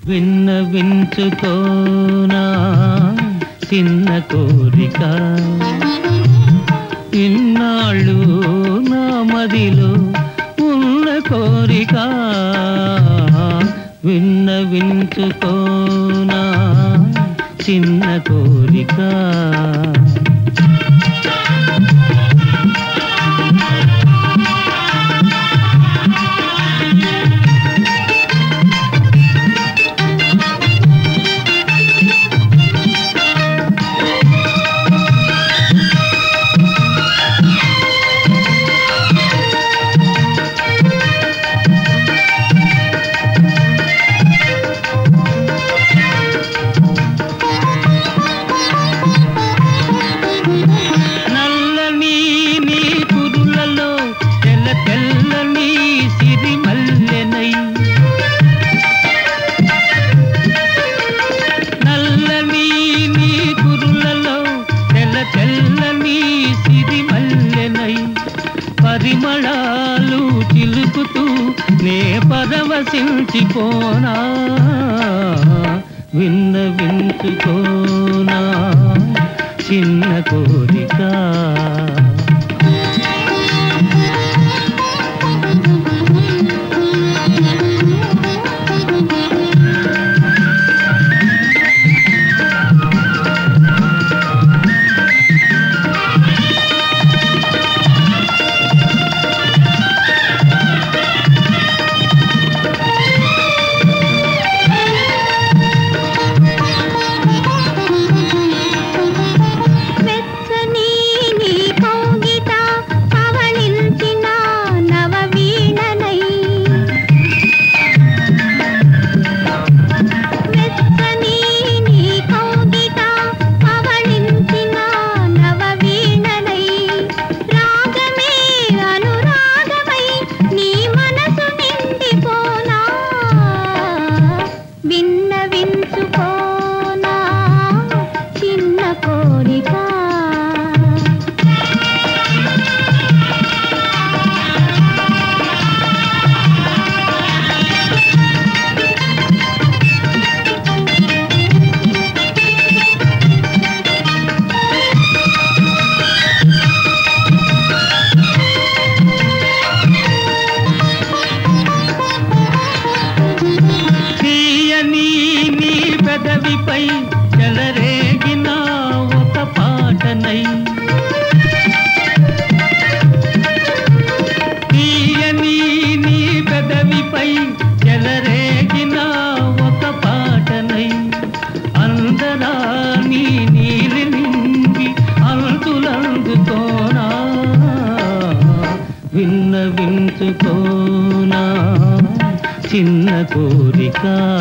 విన్నవించుకోనా చిన్న కోరిక ఇన్నాళ్ళు నా మదిలో ఉన్న కోరిక విన్నవించుకోనా చిన్న కోరిక నల్లని నీ కురులలో తెల్ల తెల్లని సిరిమల్లెనై నల్లని నీ కురులలో తెల్ల తెల్లని సిరిమల్లెనై పరిమళాలు చిలుకుతూ నే పరవశించిపోనా విన్న వించుకోనా చిన్న కోరిక వెచ్చని నీ కౌగిట పవళించిన నవవీణనై వెచ్చని నీ కౌగిట పవళించిన నవవీణనై రాగమే అనురాగమై నీ మనసు నిండిపోనా విన్నవించుకోనా చిన్న కోరిక తీయని నీ పెదవిపై చెలరేగిన ఒక పాటనై తీయని నీ పెదవిపై చెలరేగిన ఒక పాటనై అందరాని నీలి నింగి అంతులందుతోనా విన్న వించుకోనా చిన్న కోరిక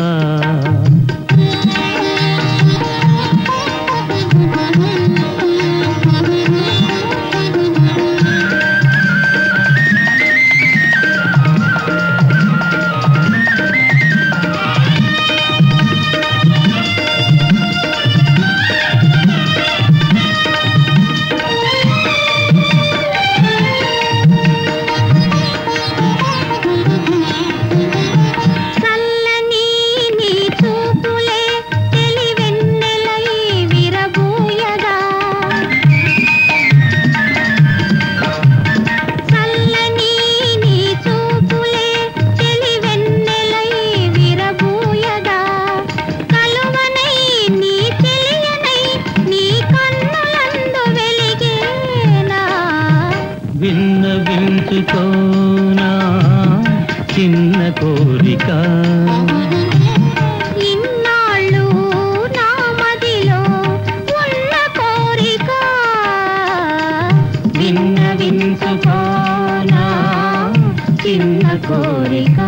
చల్లని నీ చూపులే తెలివెన్నెలై విరబూయగా చల్లని నీ చూపులే తెలివెన్నెలై విరబూయగా కలువనై నీ తెలియనై నీ కన్నులందు వెలిగేనా విన్న వించుకోనా చిన్న కోరిక ఇన్నాళ్ళు నా మదిలో ఉన్న కోరిక విన్న వించుకోనా చిన్న కోరిక